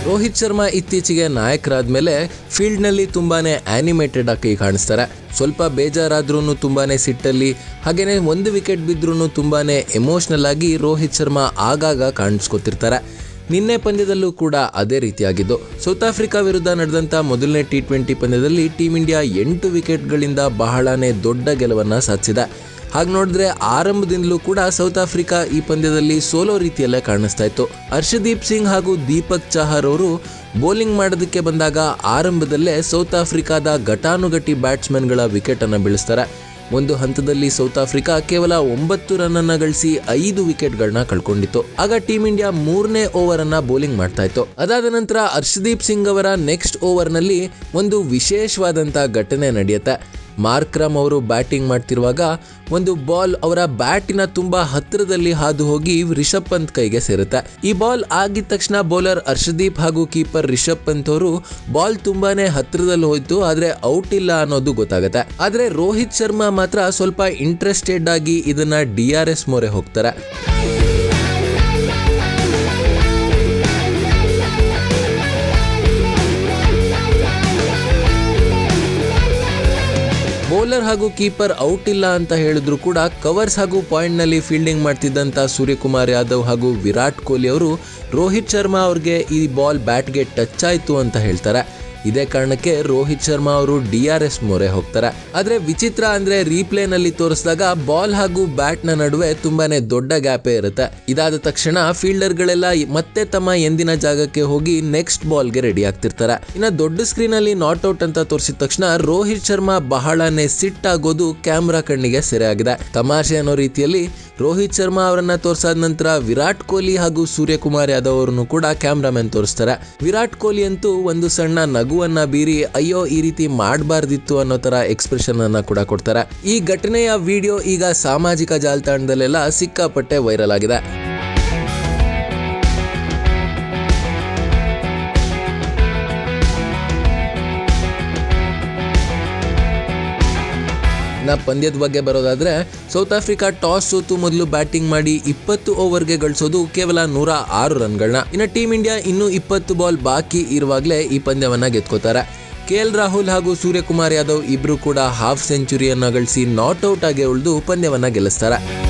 ರೋಹಿತ್ ಶರ್ಮಾ ಇತ್ತೀಚೆಗೆ ನಾಯಕರಾದ್ಮೇಲೆ ಫೀಲ್ಡ್ನಲ್ಲಿ ತುಂಬಾನೇ ಆನಿಮೇಟೆಡ್ ಆಗಿ ಕಾಣಿಸ್ತಾರೆ ಸ್ವಲ್ಪ ಬೇಜಾರಾದ್ರೂ ತುಂಬಾನೇ ಸಿಟ್ಟಲ್ಲಿ ಹಾಗೇನೆ ಒಂದು ವಿಕೆಟ್ ಬಿದ್ರೂ ತುಂಬಾನೇ ಎಮೋಷ್ನಲ್ ಆಗಿ ರೋಹಿತ್ ಶರ್ಮಾ ಆಗಾಗ ಕಾಣಿಸ್ಕೊತಿರ್ತಾರೆ ನಿನ್ನೆ ಪಂದ್ಯದಲ್ಲೂ ಕೂಡ ಅದೇ ರೀತಿಯಾಗಿದ್ದು ಸೌತ್ ಆಫ್ರಿಕಾ ವಿರುದ್ಧ ನಡೆದಂಥ ಮೊದಲನೇ ಟಿ ಟ್ವೆಂಟಿ ಪಂದ್ಯದಲ್ಲಿ ಟೀಂ ಇಂಡಿಯಾ ಎಂಟು ವಿಕೆಟ್ಗಳಿಂದ ಬಹಳನೇ ದೊಡ್ಡ ಗೆಲುವನ್ನು ಸಾಧಿಸಿದೆ ಹಾಗೆ ನೋಡಿದ್ರೆ ಆರಂಭದಿಂದಲೂ ಕೂಡ ಸೌತ್ ಆಫ್ರಿಕಾ ಈ ಪಂದ್ಯದಲ್ಲಿ ಸೋಲೋ ರೀತಿಯಲ್ಲೇ ಕಾಣಿಸ್ತಾ ಇತ್ತು ಹರ್ಷದೀಪ್ ಸಿಂಗ್ ಹಾಗೂ ದೀಪಕ್ ಚಾಹರ್ ಅವರು ಬೌಲಿಂಗ್ ಮಾಡೋದಕ್ಕೆ ಬಂದಾಗ ಆರಂಭದಲ್ಲೇ ಸೌತ್ ಆಫ್ರಿಕಾದ ಘಟಾನುಘಟಿ ಬ್ಯಾಟ್ಸ್ಮನ್ಗಳ ವಿಕೆಟನ್ನು ಬೀಳಿಸ್ತಾರೆ ಒಂದು ಹಂತದಲ್ಲಿ ಸೌತ್ ಆಫ್ರಿಕಾ ಕೇವಲ ಒಂಬತ್ತು ರನ್ ಅನ್ನ ಗಳಿಸಿ ಐದು ವಿಕೆಟ್ಗಳನ್ನ ಕಳ್ಕೊಂಡಿತ್ತು ಆಗ ಟೀಂ ಇಂಡಿಯಾ ಮೂರನೇ ಓವರ್ ಅನ್ನ ಬೌಲಿಂಗ್ ಮಾಡ್ತಾ ಇತ್ತು ಅದಾದ ನಂತರ ಹರ್ಷದೀಪ್ ಸಿಂಗ್ ಅವರ ನೆಕ್ಸ್ಟ್ ಓವರ್ ನಲ್ಲಿ ಒಂದು ವಿಶೇಷವಾದಂತ ಘಟನೆ ನಡೆಯುತ್ತೆ ಮಾರ್ಕ್ರಮ್ ಅವರು ಬ್ಯಾಟಿಂಗ್ ಮಾಡ್ತಿರುವಾಗ ಒಂದು ಬಾಲ್ ಅವರ ಬ್ಯಾಟಿನ ತುಂಬಾ ಹತ್ತಿರದಲ್ಲಿ ಹಾದು ಹೋಗಿ ರಿಷಬ್ ಪಂತ್ ಕೈಗೆ ಸೇರುತ್ತೆ ಈ ಬಾಲ್ ಆಗಿದ ತಕ್ಷಣ ಬೌಲರ್ ಹರ್ಷದೀಪ್ ಹಾಗೂ ಕೀಪರ್ ರಿಷಬ್ ಪಂತ್ ಅವರು ಬಾಲ್ ತುಂಬಾನೇ ಹತ್ತಿರದಲ್ಲಿ ಹೋಯ್ತು ಆದ್ರೆ ಔಟ್ ಇಲ್ಲ ಅನ್ನೋದು ಗೊತ್ತಾಗುತ್ತೆ ಆದ್ರೆ ರೋಹಿತ್ ಶರ್ಮಾ ಮಾತ್ರ ಸ್ವಲ್ಪ ಇಂಟ್ರೆಸ್ಟೆಡ್ ಆಗಿ ಇದನ್ನ ಡಿ ಆರ್ ಎಸ್ ಮೊರೆ ಹೋಗ್ತಾರೆ ಬೌಲರ್ ಹಾಗೂ ಕೀಪರ್ ಔಟ್ ಇಲ್ಲ ಅಂತ ಹೇಳಿದ್ರು ಕೂಡ ಕವರ್ಸ್ ಹಾಗೂ ಪಾಯಿಂಟ್ನಲ್ಲಿ ಫೀಲ್ಡಿಂಗ್ ಮಾಡ್ತಿದ್ದಂಥ ಸೂರ್ಯಕುಮಾರ್ ಯಾದವ್ ಹಾಗೂ ವಿರಾಟ್ ಕೊಹ್ಲಿ ಅವರು ರೋಹಿತ್ ಶರ್ಮಾ ಅವ್ರಿಗೆ ಈ ಬಾಲ್ ಬ್ಯಾಟ್ಗೆ ಟಚ್ ಆಯಿತು ಅಂತ ಹೇಳ್ತಾರೆ ಇದೇ ಕಾರಣಕ್ಕೆ ರೋಹಿತ್ ಶರ್ಮಾ ಅವರು ಡಿ ಆರ್ ಎಸ್ ಮೊರೆ ಹೋಗ್ತಾರೆ ಆದ್ರೆ ವಿಚಿತ್ರ ಅಂದ್ರೆ ರೀಪ್ಲೇನಲ್ಲಿ ತೋರಿಸಿದಾಗ ಬಾಲ್ ಹಾಗೂ ಬ್ಯಾಟ್ ನ ನಡುವೆ ತುಂಬಾನೇ ದೊಡ್ಡ ಗ್ಯಾಪೇ ಇರುತ್ತೆ ಇದಾದ ತಕ್ಷಣ ಫೀಲ್ಡರ್ಗಳೆಲ್ಲ ಮತ್ತೆ ತಮ್ಮ ಎಂದಿನ ಜಾಗಕ್ಕೆ ಹೋಗಿ ನೆಕ್ಸ್ಟ್ ಬಾಲ್ಗೆ ರೆಡಿ ಆಗ್ತಿರ್ತಾರೆ ಇನ್ನ ದೊಡ್ಡ ಸ್ಕ್ರೀನ್ ಅಲ್ಲಿ ನಾಟ್ ಔಟ್ ಅಂತ ತೋರಿಸಿದ ತಕ್ಷಣ ರೋಹಿತ್ ಶರ್ಮಾ ಬಹಳನೇ ಸಿಟ್ಟಾಗೋದು ಕ್ಯಾಮ್ರಾ ಕಣ್ಣಿಗೆ ಸೆರೆ ಆಗಿದೆ ತಮಾಷೆ ಅನ್ನೋ ರೀತಿಯಲ್ಲಿ ರೋಹಿತ್ ಶರ್ಮಾ ಅವರನ್ನ ತೋರಿಸಾದ ನಂತರ ವಿರಾಟ್ ಕೊಹ್ಲಿ ಹಾಗೂ ಸೂರ್ಯಕುಮಾರ್ ಯಾದವ್ ಅವರನ್ನು ಕೂಡ ಕ್ಯಾಮ್ರಾಮನ್ ತೋರಿಸ್ತಾರೆ ವಿರಾಟ್ ಕೊಹ್ಲಿ ಅಂತೂ ಒಂದು ಸಣ್ಣ ನಗುವನ್ನ ಬೀರಿ ಅಯ್ಯೋ ಈ ರೀತಿ ಮಾಡಬಾರ್ದಿತ್ತು ಅನ್ನೋ ತರ ಎಕ್ಸ್ಪ್ರೆಷನ್ ಅನ್ನ ಕೂಡ ಕೊಡ್ತಾರೆ ಈ ಘಟನೆಯ ವಿಡಿಯೋ ಈಗ ಸಾಮಾಜಿಕ ಜಾಲತಾಣದಲ್ಲೆಲ್ಲ ಸಿಕ್ಕಾಪಟ್ಟೆ ವೈರಲ್ ಆಗಿದೆ ನಾ ಪಂದ್ಯದ ಬಗ್ಗೆ ಬರೋದಾದ್ರೆ ಸೌತ್ ಆಫ್ರಿಕಾ ಟಾಸ್ ಸೋತು ಮೊದಲು ಬ್ಯಾಟಿಂಗ್ ಮಾಡಿ ಇಪ್ಪತ್ತು ಓವರ್ಗೆ ಗಳಿಸೋದು ಕೇವಲ ನೂರ ಆರು ರನ್ಗಳನ್ನ ಇನ್ನು ಟೀಂ ಇಂಡಿಯಾ ಇನ್ನೂ ಇಪ್ಪತ್ತು ಬಾಲ್ ಬಾಕಿ ಇರುವಾಗಲೇ ಈ ಪಂದ್ಯವನ್ನ ಗೆದ್ಕೋತಾರೆ ಕೆ ಎಲ್ ರಾಹುಲ್ ಹಾಗೂ ಸೂರ್ಯಕುಮಾರ್ ಯಾದವ್ ಇಬ್ರು ಕೂಡ ಹಾಫ್ ಸೆಂಚುರಿಯನ್ನ ಗಳಿಸಿ ನಾಟ್ ಔಟ್ ಆಗಿ ಉಳಿದು ಪಂದ್ಯವನ್ನ ಗೆಲ್ಲಿಸ್ತಾರೆ